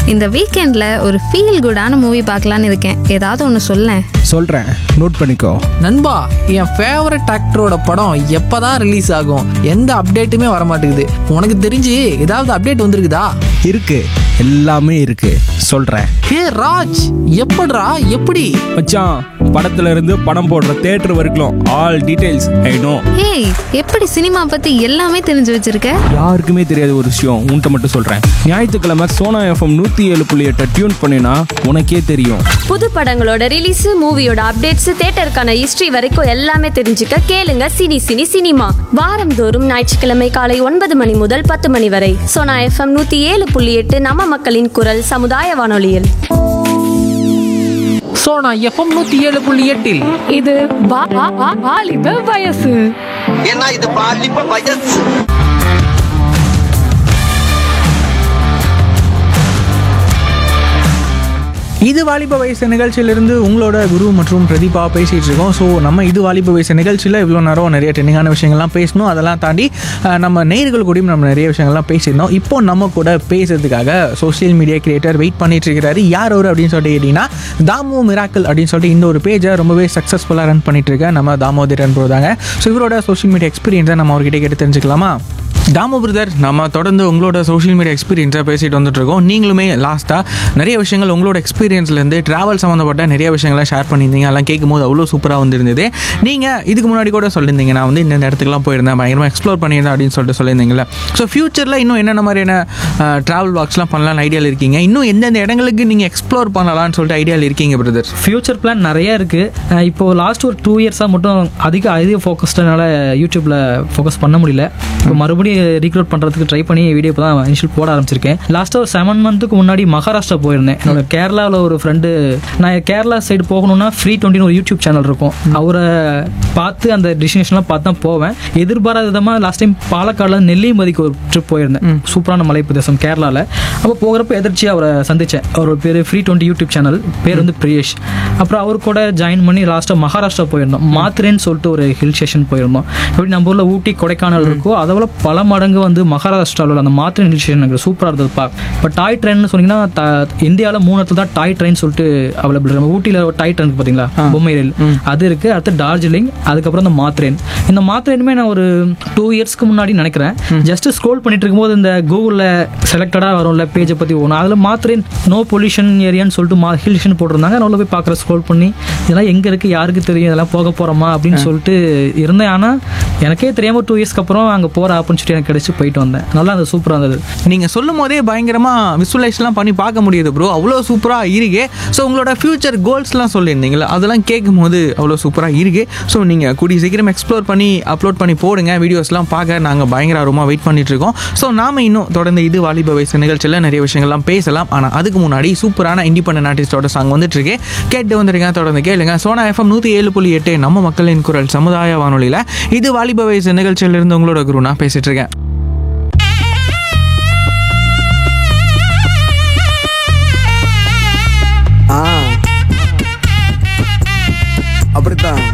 இந்த வீக்கெண்டில் ஒரு ஃபீல் குடான மூவி பார்க்கலான்னு இருக்கேன் ஏதாவது ஒன்று சொல்லேன் சொல்கிறேன் நோட் பண்ணிக்கோ நண்பா என் ஃபேவரட் ஆக்டரோட படம் எப்பதான் ரிலீஸ் ஆகும் எந்த அப்டேட்டுமே வர மாட்டேங்குது உனக்கு தெரிஞ்சு ஏதாவது அப்டேட் வந்திருக்குதா இருக்கு எல்லாமே இருக்கு சொல்கிறேன் ஹே ராஜ் எப்படிடா எப்படி மச்சான் படத்துல இருந்து படம் போடுற தேட்டர் வரைக்கும் ஆல் டீடைல்ஸ் ஐ நோ ஏய் எப்படி சினிமா பற்றி எல்லாமே தெரிஞ்சு வச்சிருக்க யாருக்குமே தெரியாத ஒரு விஷயம் உன்கிட்ட மட்டும் சொல்கிறேன் ஞாயிற்றுக்கிழமை சோனா எஃப்எம் நூற்றி ஏழு புள்ளி எட்டை டியூன் பண்ணினா உனக்கே தெரியும் புது படங்களோட ரிலீஸ் மூவியோட அப்டேட்ஸ் தேட்டருக்கான ஹிஸ்டரி வரைக்கும் எல்லாமே தெரிஞ்சுக்க கேளுங்க சினி சினி சினிமா வாரந்தோறும் ஞாயிற்றுக்கிழமை காலை ஒன்பது மணி முதல் பத்து மணி வரை சோனா எஃப்எம் நூத்தி ஏழு புள்ளி எட்டு நம்ம மக்களின் குரல் சமுதாய வானொலியில் சோனா எஃப்எம் நூத்தி ஏழு புள்ளி எட்டில் இது வா- வா- வா- வாலிப வயசு ஏன்னா இது பாலிப்ப வயசு இது வாலிப வயசு நிகழ்ச்சியிலிருந்து உங்களோட குரு மற்றும் பிரதீபா பேசிகிட்டு இருக்கோம் ஸோ நம்ம இது வாலிப வயசு நிகழ்ச்சியில் இவ்வளோ நேரம் நிறைய ட்ரெண்டிங்கான விஷயங்கள்லாம் பேசணும் அதெல்லாம் தாண்டி அஹ், நம்ம நேயர்கள் கூடயும் நம்ம நிறைய விஷயங்கள்லாம் பேசியிருந்தோம் இப்போ நம்ம கூட பேசுறதுக்காக சோஷியல் மீடியா கிரியேட்டர் வெயிட் பண்ணிட்டு இருக்கிறாரு யார் அவர் அப்படின்னு சொல்லிட்டு கேட்டிங்கன்னா தாமு மிராக்கிள் அப்படின்னு சொல்லிட்டு இந்த ஒரு பேஜை ரொம்பவே சக்ஸஸ்ஃபுல்லாக ரன் பண்ணிட்டு இருக்க நம்ம தாமோதரன் போதாங்க ஸோ இவரோட சோஷியல் மீடியா எக்ஸ்பீரியன்ஸை நம்ம அவர்கிட்ட கேட்டு தெரிஞ்சுக்கலாமா தாமு பிரதர் நம்ம தொடர்ந்து உங்களோட சோஷியல் மீடியா எக்ஸ்பீரியன்ஸை பேசிட்டு வந்துட்டு இருக்கோம் நீங்களுமே லாஸ்ட்டாக நிறைய விஷயங்கள் உங்களோட எக்ஸ்பீரியன்ஸ்லேருந்து ட்ராவல் சம்மந்தப்பட்ட நிறைய விஷயங்களை ஷேர் பண்ணியிருந்தீங்க அதெல்லாம் கேட்கும்போது அவ்வளோ சூப்பராக வந்திருந்தது நீங்கள் இதுக்கு முன்னாடி கூட சொல்லியிருந்தீங்க நான் வந்து இந்த இடத்துக்குலாம் போயிருந்தேன் பயங்கரமாக எக்ஸ்ப்ளோர் பண்ணியிருந்தேன் அப்படின்னு சொல்லிட்டு சொல்லியிருந்தீங்களா ஸோ ஃப்யூச்சரில் இன்னும் என்னென்ன மாதிரியான ட்ராவல் வாக்ஸ்லாம் பண்ணலாம்னு ஐடியாவில் இருக்கீங்க இன்னும் எந்தெந்த இடங்களுக்கு நீங்கள் எக்ஸ்ப்ளோர் பண்ணலாம்னு சொல்லிட்டு ஐடியாவில் இருக்கீங்க பிரதர் ஃப்யூச்சர் பிளான் நிறைய இருக்குது இப்போ லாஸ்ட் ஒரு டூ இயர்ஸாக மட்டும் அதிக அதிக ஃபோக்கஸ்டனால யூடியூப்பில் ஃபோக்கஸ் பண்ண முடியல இப்போ மறுபடியும் ரீக்ரூட் பண்ணுறதுக்கு ட்ரை பண்ணி வீடியோ இப்போ தான் இனிஷியல் போட ஆரம்பிச்சிருக்கேன் லாஸ்ட்டாக ஒரு செவன் மந்த்துக்கு முன்னாடி மகாராஷ்டிரா போயிருந்தேன் என்னோட கேரளாவில் ஒரு ஃப்ரெண்டு நான் கேரளா சைடு போகணும்னா ஃப்ரீ டுவெண்ட்டின்னு ஒரு யூடியூப் சேனல் இருக்கும் அவரை பார்த்து அந்த டெஸ்டினேஷன்லாம் பார்த்து தான் போவேன் எதிர்பாராத விதமாக லாஸ்ட் டைம் பாலக்காடில் நெல்லிமதிக்கு ஒரு ட்ரிப் போயிருந்தேன் சூப்பரான மலை பிரதேசம் கேரளாவில் அப்போ போகிறப்ப எதிர்ச்சி அவரை சந்தித்தேன் அவர் பேர் ஃப்ரீ டுவெண்ட்டி யூடியூப் சேனல் பேர் வந்து பிரியேஷ் அப்புறம் அவர் கூட ஜாயின் பண்ணி லாஸ்ட்டாக மகாராஷ்டிரா போயிருந்தோம் மாத்திரேன்னு சொல்லிட்டு ஒரு ஹில் ஸ்டேஷன் போயிருந்தோம் எப்படி நம்ம ஊரில் ஊட்டி கொடைக்கானல் இருக்கோ அதை விட பல மடங்கு வந்து மகாராஷ்டிராவில் உள்ள அந்த மாத்திரன் ஹில் ஸ்டேஷன் எனக்கு சூப்பராக இருந்ததுப்பா இப்போ டாய் ட்ரெயின்னு சொன்னீங்கன்னா த- இந்தியாவில் மூணு இடத்துல தான் டாய் ட்ரெயின் சொல்லிட்டு அவைலபிள் நம்ம ஊட்டியில் டாய் ட்ரெயின் இருக்கு பார்த்தீங்களா பொம்மை ரயில் அது இருக்குது அடுத்து டார்ஜிலிங் அதுக்கப்புறம் இந்த மாத்ரேன் இந்த மாத்ரேனுமே நான் ஒரு டூ இயர்ஸ்க்கு முன்னாடி நினைக்கிறேன் ஜஸ்ட் ஸ்க்ரோல் பண்ணிட்டு இருக்கும்போது இந்த கூகுளில் செலக்டடாக வரும்ல பேஜை பற்றி ஒன்று அதில் மாத்ரேன் நோ பொல்யூஷன் ஏரியான்னு சொல்லிட்டு மா ஹில் ஸ்டேஷன் போட்டிருந்தாங்க நான் உள்ள போய் பார்க்குற ஸ்க்ரோல் பண்ணி இதெல்லாம் எங்கே இருக்குது யாருக்கு தெரியும் இதெல்லாம் போக போகிறோமா அப்படின்னு சொல்லிட்டு இருந்தேன் ஆனால் எனக்கே தெரியாமல் டூ இயர்ஸ்க்கு அப்புறம் அங்கே போகிற ஆப்பர்ச்சுனிட்டி எனக்கு கிடைச்சி போயிட்டு வந்தேன் நல்லா அது சூப்பராக இருந்தது நீங்கள் சொல்லும் போதே பயங்கரமாக விசுவலைஸ்லாம் பண்ணி பார்க்க முடியுது ப்ரோ அவ்வளோ சூப்பராக இருக்கு ஸோ உங்களோட ஃபியூச்சர் கோல்ஸ்லாம் சொல்லியிருந்தீங்களா அதெல்லாம் கேட்கும் போது அவ்வளோ சூப்பராக இருக்கு ஸோ நீங்கள் கூடிய சீக்கிரம் எக்ஸ்ப்ளோர் பண்ணி அப்லோட் பண்ணி போடுங்க வீடியோஸ்லாம் பார்க்க நாங்கள் பயங்கர ஆர்வமாக வெயிட் பண்ணிட்டு இருக்கோம் ஸோ நாம இன்னும் தொடர்ந்து இது வாலிப வயசு நிகழ்ச்சியில் நிறைய விஷயங்கள்லாம் பேசலாம் ஆனால் அதுக்கு முன்னாடி சூப்பரான இண்டிபெண்டன்ட் ஆர்டிஸ்டோட சாங் வந்துட்டு இருக்கு கேட்டு வந்திருக்கேன் தொடர்ந்து கேளுங்க சோனா எஃப்எம் நூற்றி ஏழு புள்ளி எட்டு நம்ம மக்களின் குரல் சமுதாய வானொலியில் இது வாலிப வயசு நிகழ்ச்சியிலிருந்து உங்களோட குரு நான் பேசிட்டு இருக்கேன் ஆ அப்படித்தான்